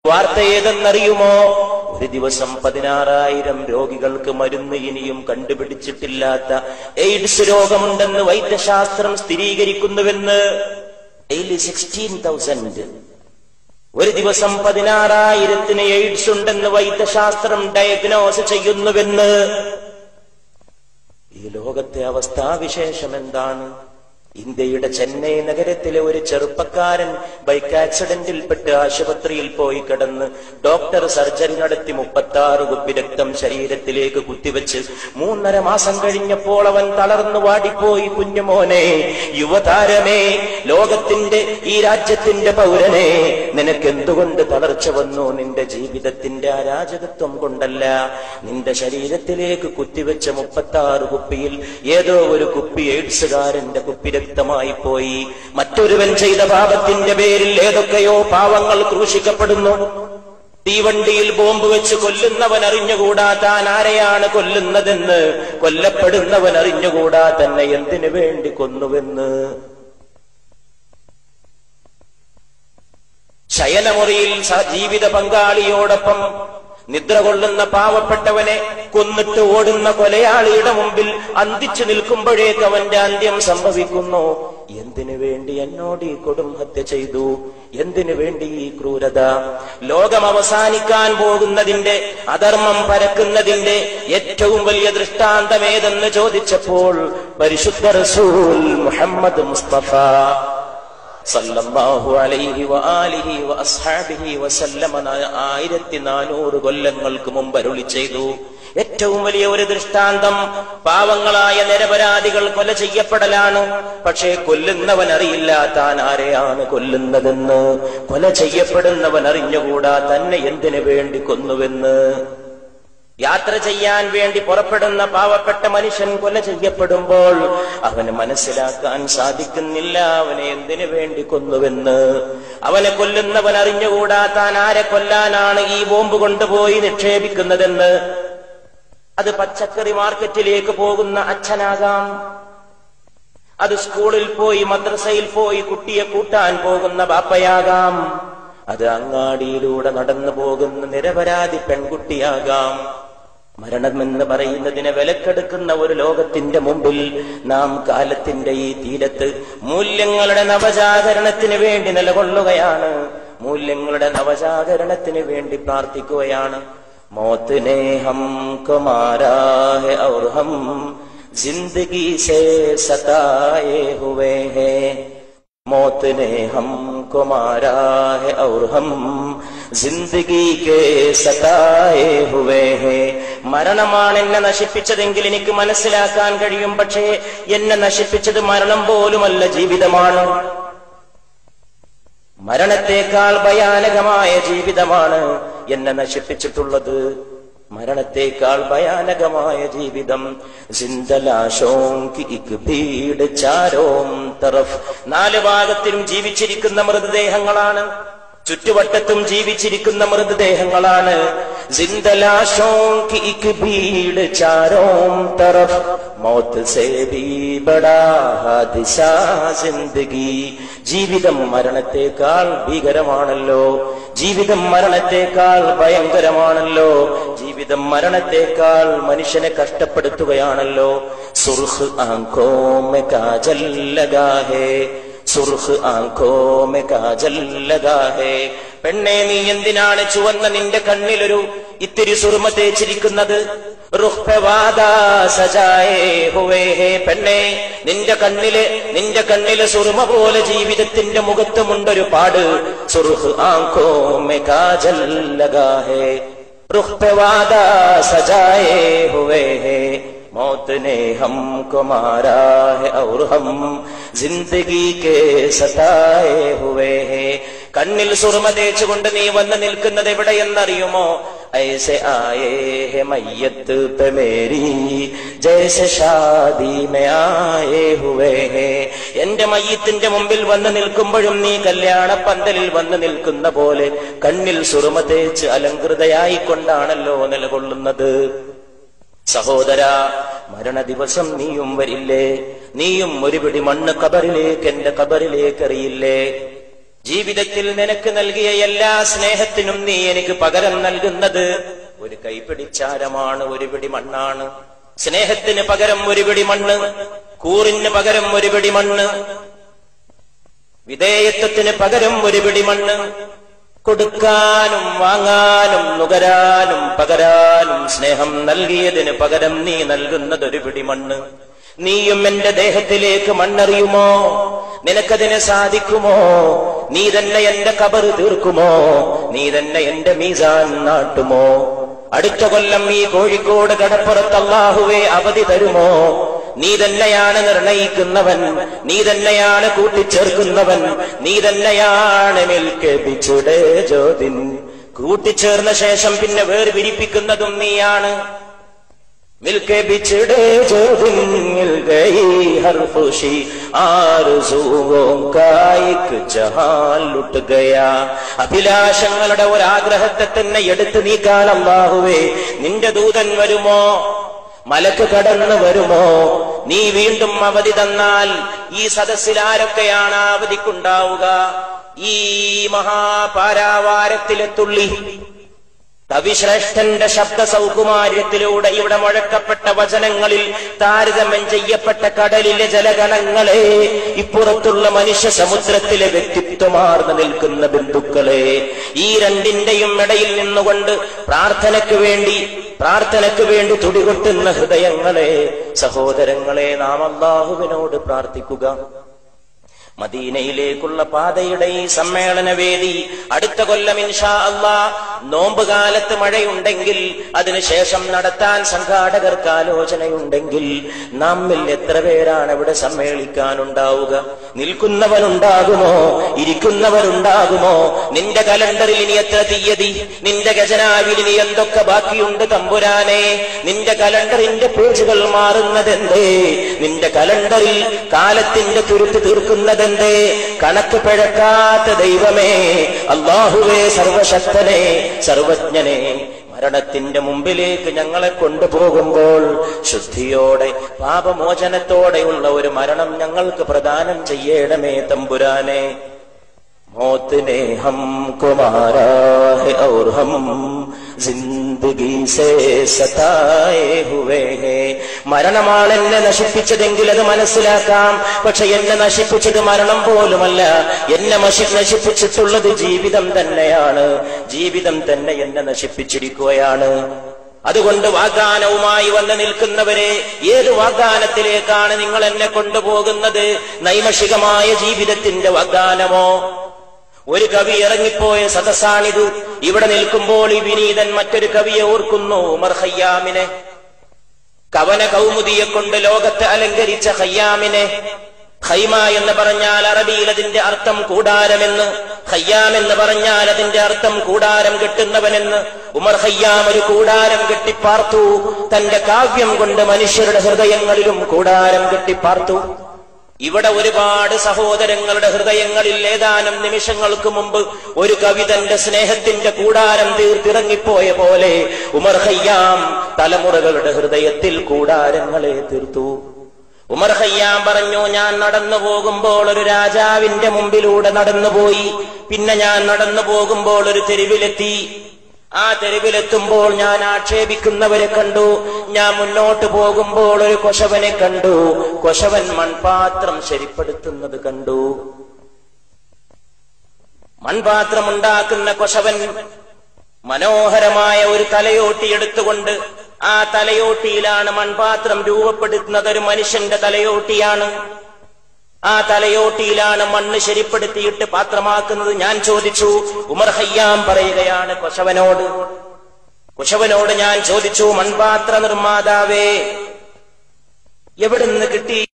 വാർത്ത ഏതെന്നറിയുമോ ഒരു ദിവസം പതിനാറായിരം രോഗികൾക്ക് മരുന്ന് ഇനിയും കണ്ടുപിടിച്ചിട്ടില്ലാത്ത എയ്ഡ്സ് രോഗമുണ്ടെന്ന് വൈദ്യശാസ്ത്രം സ്ഥിരീകരിക്കുന്നുവെന്ന് സിക്സ്റ്റീൻ തൗസൻഡ് ഒരു ദിവസം പതിനാറായിരത്തിന് എയ്ഡ്സ് ഉണ്ടെന്ന് വൈദ്യശാസ്ത്രം ഡയഗ്നോസ് ചെയ്യുന്നുവെന്ന് ഈ ലോകത്തെ അവസ്ഥാവിശേഷം എന്താണ് ഇന്ത്യയുടെ ചെന്നൈ നഗരത്തിലെ ഒരു ചെറുപ്പക്കാരൻ ബൈക്ക് ആക്സിഡന്റിൽപ്പെട്ട് ആശുപത്രിയിൽ പോയി കിടന്ന് ഡോക്ടർ സർജറി നടത്തി മുപ്പത്തി ആറ് കുപ്പി രക്തം ശരീരത്തിലേക്ക് കുത്തിവെച്ച് മൂന്നര മാസം കഴിഞ്ഞപ്പോൾ അവൻ തളർന്നു വാടിപ്പോയി കുഞ്ഞുമോനെ യുവതാരമേ ലോകത്തിന്റെ ഈ രാജ്യത്തിന്റെ പൗരനെ നിനക്ക് എന്തുകൊണ്ട് തളർച്ച വന്നു നിന്റെ ജീവിതത്തിന്റെ അരാജകത്വം കൊണ്ടല്ല നിന്റെ ശരീരത്തിലേക്ക് കുത്തിവെച്ച മുപ്പത്തി ആറ് കുപ്പിയിൽ ഏതോ ഒരു കുപ്പി എയ്ഡ്സുകാരന്റെ കുപ്പി രക്തമായി പോയി മറ്റൊരുവൻ ചെയ്ത പാപത്തിന്റെ പേരിൽ ഏതൊക്കെയോ പാവങ്ങൾ ക്രൂശിക്കപ്പെടുന്നു തീവണ്ടിയിൽ ബോംബ് വെച്ച് കൊല്ലുന്നവൻ അറിഞ്ഞുകൂടാ താൻ ആരെയാണ് കൊല്ലുന്നതെന്ന് കൊല്ലപ്പെടുന്നവൻ അറിഞ്ഞുകൂടാ തന്നെ എന്തിനു വേണ്ടി കൊന്നുവെന്ന് ശയനമുറിയിൽ സ- ജീവിത പങ്കാളിയോടൊപ്പം നിദ്ര കൊള്ളുന്ന പാവപ്പെട്ടവനെ കൊന്നിട്ട് ഓടുന്ന കൊലയാളിയുടെ മുമ്പിൽ അന്തിച്ചു നിൽക്കുമ്പോഴേക്ക് അവന്റെ അന്ത്യം സംഭവിക്കുന്നു എന്തിനു വേണ്ടി എന്നോട് ഈ കൊടും ഹത്യ ചെയ്തു എന്തിനു വേണ്ടി ഈ ക്രൂരത ലോകം അവസാനിക്കാൻ പോകുന്നതിന്റെ അധർമ്മം പരക്കുന്നതിന്റെ ഏറ്റവും വലിയ ദൃഷ്ടാന്തമേതെന്ന് ചോദിച്ചപ്പോൾ പരിശുദ്ധ റസൂൽ മുഹമ്മദ് മുസ്തഫ സല്ലല്ലാഹു അലൈഹി വആലിഹി വഅസ്ഹാബിഹി വസല്ലമ ആയിരത്തി നാനൂറ് കൊല്ലങ്ങൾക്ക് മുമ്പ് അരുളി ചെയ്തു ഏറ്റവും വലിയ ഒരു ദൃഷ്ടാന്തം പാവങ്ങളായ നിരപരാധികൾ കൊല ചെയ്യപ്പെടലാണ് പക്ഷേ കൊല്ലുന്നവൻ അറിയില്ല താൻ ആരെയാണ് കൊല്ലുന്നതെന്ന് കൊല ചെയ്യപ്പെടുന്നവൻ അറിഞ്ഞുകൂടാ തന്നെ എന്തിനു വേണ്ടി കൊന്നുവെന്ന് യാത്ര ചെയ്യാൻ വേണ്ടി പുറപ്പെടുന്ന പാവപ്പെട്ട മനുഷ്യൻ കൊല ചെയ്യപ്പെടുമ്പോൾ അവന് മനസ്സിലാക്കാൻ സാധിക്കുന്നില്ല അവനെ എന്തിനു വേണ്ടി കൊന്നുവെന്ന് അവനെ കൊല്ലുന്നവൻ അറിഞ്ഞുകൂടാ താൻ ആരെ കൊല്ലാനാണ് ഈ ബോംബ് കൊണ്ടുപോയി നിക്ഷേപിക്കുന്നതെന്ന് അത് പച്ചക്കറി മാർക്കറ്റിലേക്ക് പോകുന്ന അച്ഛനാകാം അത് സ്കൂളിൽ പോയി മദ്രസയിൽ പോയി കുട്ടിയെ കൂട്ടാൻ പോകുന്ന ബാപ്പയാകാം അത് അങ്ങാടിയിലൂടെ നടന്നു പോകുന്ന നിരപരാധി പെൺകുട്ടിയാകാം മരണമെന്ന് പറയുന്നതിനെ വിലക്കെടുക്കുന്ന ഒരു ലോകത്തിന്റെ മുമ്പിൽ നാം കാലത്തിന്റെ ഈ തീരത്ത് മൂല്യങ്ങളുടെ നവജാഗരണത്തിന് വേണ്ടി നിലകൊള്ളുകയാണ് മൂല്യങ്ങളുടെ നവജാഗരണത്തിന് വേണ്ടി പ്രാർത്ഥിക്കുകയാണ് മോത്തിനെ ഹം കുമാരാ ഹെ ഔർ ഹം जिंदगी से सताए हुए हैं मौत ने हमको मारा है और हम जिंदगी के सताए हुए हैं മരണമാണ് എന്നെ നശിപ്പിച്ചതെങ്കിൽ എനിക്ക് മനസ്സിലാക്കാൻ കഴിയും പക്ഷേ എന്നെ നശിപ്പിച്ചത് മരണം പോലുമല്ല ജീവിതമാണ് മരണത്തേക്കാൾ ഭയാനകമായ ജീവിതമാണ് എന്നെ നശിപ്പിച്ചിട്ടുള്ളത് മരണത്തേക്കാൾ ഭയാനകമായ ജീവിതം സിന്തലാശോങ്കി ഇക് ഭീട് ചാരോം തറഫ് നാല് ഭാഗത്തിലും ജീവിച്ചിരിക്കുന്ന മൃതദേഹങ്ങളാണ് ചുറ്റുവട്ടത്തും ജീവിച്ചിരിക്കുന്ന മൃതദേഹങ്ങളാണ് സിന്തലാശോങ്കി ഇക് ഭീട് ചാരോം തറഫ് മൗത്ത് സേ ഭീ ബടാ ഹാദിസാ സിന്ദഗി ജീവിതം മരണത്തേക്കാൾ ഭീകരമാണല്ലോ ജീവിതം മരണത്തേക്കാൾ ഭയങ്കരമാണല്ലോ ജീവിതം മരണത്തേക്കാൾ മനുഷ്യനെ കഷ്ടപ്പെടുത്തുകയാണല്ലോ സുർഖ് ആങ്കോ മെ കാജൽ ലഗാ ഹേ സുർഖ് ആങ്കോ മെ കാജൽ ലഗാ ഹേ പെണ്ണെ നീ എന്തിനാണ് ചുവന്ന നിന്റെ കണ്ണിലൊരു ഇത്തിരി സുറുമ തേച്ചിരിക്കുന്നത് റുഖ് പെ വാദാ സജായേ ഹുവേ ഹേ പെണ്ണെ നിന്റെ കണ്ണില് നിന്റെ കണ്ണില് സുറുമ പോലെ ജീവിതത്തിന്റെ മുഖത്തുമുണ്ടൊരു പാട് സുർഹ് ആങ്കോ മെ കാജൽ ലഗാ ഹേ റുഖ് പെ വാദാ സജായേ ഹുവേ ഹേ मौत ने हमको मारा है और हम जिंदगी के सताए हुए हैं കണ്ണിൽ സുറുമ തേച്ചുകൊണ്ട് നീ വന്ന് നിൽക്കുന്നത് എവിടെയെന്നറിയുമോ ഐസെ ആയേ ഹെ മയ്യത്ത് പെ മേരി ജൈസെ ഷാദി മേ ആയേ ഹുവേ ഹേ എന്റെ മയ്യത്തിന്റെ മുമ്പിൽ വന്ന് നിൽക്കുമ്പോഴും നീ കല്യാണ പന്തലിൽ വന്ന് നിൽക്കുന്ന പോലെ കണ്ണിൽ സുറുമ തേച്ച് അലങ്കൃതയായിക്കൊണ്ടാണല്ലോ നിലകൊള്ളുന്നത് സഹോദര മരണ ദിവസം നീയും വരില്ലേ നീയും ഒരു പിടി മണ്ണ് കബറിലേക്ക് എന്റെ കബറിലേക്ക് എറിയില്ലേ ജീവിതത്തിൽ നിനക്ക് നൽകിയ എല്ലാ സ്നേഹത്തിനും നീ എനിക്ക് പകരം നൽകുന്നത് ഒരു കൈപിടിച്ചാരമാണ് ഒരു പിടി മണ്ണാണ് സ്നേഹത്തിന് പകരം ഒരു പിടി മണ്ണ് കൂറിന് പകരം ഒരു പിടി മണ്ണ് വിധേയത്വത്തിന് പകരം ഒരു പിടി മണ്ണ് കൊടുക്കാനും വാങ്ങാനും നുകരാനും പകരാനും സ്നേഹം നൽകിയതിന് പകരം നീ നൽകുന്നത് ഒരു പിടി മണ്ണ് നീയും എന്റെ ദേഹത്തിലേക്ക് മണ്ണെറിയുമോ നിനക്കതിന് സാധിക്കുമോ നീ തന്നെ എന്റെ കബറ് തീർക്കുമോ നീ തന്നെ എന്റെ മീസാൻ നാട്ടുമോ അടുത്ത കൊല്ലം ഈ കോഴിക്കോട് കടപ്പുറത്ത് അള്ളാഹുവെ അവധി തരുമോ നീ തന്നെയാണ് നിർണയിക്കുന്നവൻ നീ തന്നെയാണ് കൂട്ടിച്ചേർക്കുന്നവൻ നീ തന്നെയാണ് മിൽക്കപിച്ചുടേ ജ്യോതിൻ കൂട്ടിച്ചേർന്ന ശേഷം പിന്നെ വേർപിരിപ്പിക്കുന്നതും നീയാണ് मिलके बिछड़े जो दिन मिल गई हर खुशी आरज़ुओं का एक जहां लुट गया അഭിലാഷങ്ങളുടെ ഒരാഗ്രഹത്തെ തന്നെ എടുത്തു നീക്കാൻ അള്ളാഹുവേ നിന്റെ ദൂതൻ വരുമോ മലക്ക് കടന്നു വരുമോ നീ വീണ്ടും അവധി തന്നാൽ ഈ സദസ്സിൽ ആരൊക്കെയാണ് ആ അവധിക്കുണ്ടാവുക ഈ മഹാപാരാവാരത്തിലെ തുള്ളി കവിശ്രേഷ്ഠന്റെ ശബ്ദ സൗകുമാര്യത്തിലൂടെ ഇവിടെ മുഴക്കപ്പെട്ട വചനങ്ങളിൽ താരതമ്യം ചെയ്യപ്പെട്ട കടലിലെ ജലഗണങ്ങളെ ഇപ്പുറത്തുള്ള മനുഷ്യ സമുദ്രത്തിലെ വ്യക്തിത്വമാർന്നു നിൽക്കുന്ന ബന്ധുക്കളെ ഈ രണ്ടിന്റെയും ഇടയിൽ നിന്നുകൊണ്ട് പ്രാർത്ഥനയ്ക്ക് വേണ്ടി പ്രാർത്ഥനയ്ക്ക് വേണ്ടി തുടികൊട്ടുന്ന ഹൃദയങ്ങളെ സഹോദരങ്ങളെ നാം അള്ളാഹുവിനോട് പ്രാർത്ഥിക്കുക മദീനയിലേക്കുള്ള പാതയുടെ ഈ സമ്മേളന വേദി അടുത്ത കൊല്ലം ഇൻഷാ അള്ളാ നോമ്പുകാലത്ത് മഴയുണ്ടെങ്കിൽ അതിനുശേഷം നടത്താൻ സംഘാടകർക്ക് ആലോചനയുണ്ടെങ്കിൽ നമ്മിൽ എത്ര പേരാണ് ഇവിടെ സമ്മേളിക്കാനുണ്ടാവുക നിൽക്കുന്നവനുണ്ടാകുമോ ഇരിക്കുന്നവരുണ്ടാകുമോ നിന്റെ കലണ്ടറിൽ ഇനി എത്ര തീയതി നിന്റെ ഖജനാവിൽ ഇനി എന്തൊക്കെ ബാക്കിയുണ്ട് തമ്പുരാനെ നിന്റെ കലണ്ടറിന്റെ പേജുകൾ മാറുന്നതെന്തേ നിന്റെ കലണ്ടറിൽ കാലത്തിന്റെ തുരുത്ത് തീർക്കുന്നതെന്തേ കണക്ക് പിഴക്കാത്ത ദൈവമേ അള്ളാഹുവേ സർവശക്തനെ സർവജ്ഞനെ മരണത്തിന്റെ മുമ്പിലേക്ക് ഞങ്ങളെ കൊണ്ടുപോകുമ്പോൾ ശുദ്ധിയോടെ പാപമോചനത്തോടെയുള്ള ഒരു മരണം ഞങ്ങൾക്ക് പ്രദാനം ചെയ്യണമേ തമ്പുരാനെ मौत ने हमको मारा है और हम जिंदगी से സതായേ ഹുവേ ഹേ മരണമാണ് എന്നെ നശിപ്പിച്ചതെങ്കിൽ അത് മനസ്സിലാക്കാം പക്ഷെ എന്നെ നശിപ്പിച്ചത് മരണം പോലുമല്ല എന്നെ നശി നശിപ്പിച്ചിട്ടുള്ളത് ജീവിതം തന്നെയാണ് ജീവിതം തന്നെ എന്നെ നശിപ്പിച്ചിരിക്കുകയാണ് അതുകൊണ്ട് വാഗ്ദാനവുമായി വന്ന് നിൽക്കുന്നവരെ ഏത് വാഗ്ദാനത്തിലേക്കാണ് നിങ്ങൾ എന്നെ കൊണ്ടുപോകുന്നത് നൈമഷികമായ ജീവിതത്തിന്റെ വാഗ്ദാനമോ ഒരു കവി ഇറങ്ങിപ്പോയ സദസ്സാണിത് ഇവിടെ നിൽക്കുമ്പോൾ ഈ വിനീതൻ മറ്റൊരു കവിയെ ഓർക്കുന്നു ഉമർ ഖയ്യാമിനെ കവന കൗമുദിയെ കൊണ്ട് ലോകത്തെ അലങ്കരിച്ച ഖയ്യാമിനെ ഖൈമ എന്ന് പറഞ്ഞാൽ അറബിയിൽ അതിന്റെ അർത്ഥം കൂടാരമെന്ന് ഖയ്യാം എന്ന് പറഞ്ഞാൽ അതിന്റെ അർത്ഥം കൂടാരം കെട്ടുന്നവനെന്ന് ഉമർ ഖയ്യാം ഒരു കൂടാരം കെട്ടിപ്പാർത്തു തന്റെ കാവ്യം കൊണ്ട് മനുഷ്യരുടെ ഹൃദയങ്ങളിലും കൂടാരം കെട്ടിപ്പാർത്തു ഇവിടെ ഒരുപാട് സഹോദരങ്ങളുടെ ഹൃദയങ്ങളിൽ ഏതാനും നിമിഷങ്ങൾക്ക് മുമ്പ് ഒരു കവിതന്റെ സ്നേഹത്തിന്റെ കൂടാരം തീർത്തിറങ്ങിപ്പോയ പോലെ ഉമർ ഖയ്യാം തലമുറകളുടെ ഹൃദയത്തിൽ കൂടാരങ്ങളെ തീർത്തു ഉമർ ഖയ്യാം പറഞ്ഞു ഞാൻ നടന്നു പോകുമ്പോൾ ഒരു രാജാവിന്റെ മുമ്പിലൂടെ നടന്നുപോയി പിന്നെ ഞാൻ നടന്നു പോകുമ്പോൾ ഒരു തെരുവിലെത്തി ആ തെരുവിലെത്തുമ്പോൾ ഞാൻ ആക്ഷേപിക്കുന്നവരെ കണ്ടു ഞാൻ മുന്നോട്ട് പോകുമ്പോൾ ഒരു കൊശവനെ കണ്ടു കൊശവൻ മൺപാത്രം ശരിപ്പെടുത്തുന്നത് കണ്ടു മൺപാത്രം ഉണ്ടാക്കുന്ന കൊശവൻ മനോഹരമായ ഒരു തലയോട്ടി എടുത്തുകൊണ്ട് ആ തലയോട്ടിയിലാണ് മൺപാത്രം രൂപപ്പെടുത്തുന്നത് ഒരു മനുഷ്യന്റെ തലയോട്ടിയാണ് ആ തലയോട്ടിയിലാണ് മണ്ണ് ശരിപ്പെടുത്തിയിട്ട് പാത്രമാക്കുന്നത് ഞാൻ ചോദിച്ചു ഉമർ ഹയ്യാം പറയുകയാണ് കൊശവനോട് കുശവനോട് ഞാൻ ചോദിച്ചു മൺപാത്ര നിർമ്മാതാവേ എവിടുന്ന് കിട്ടി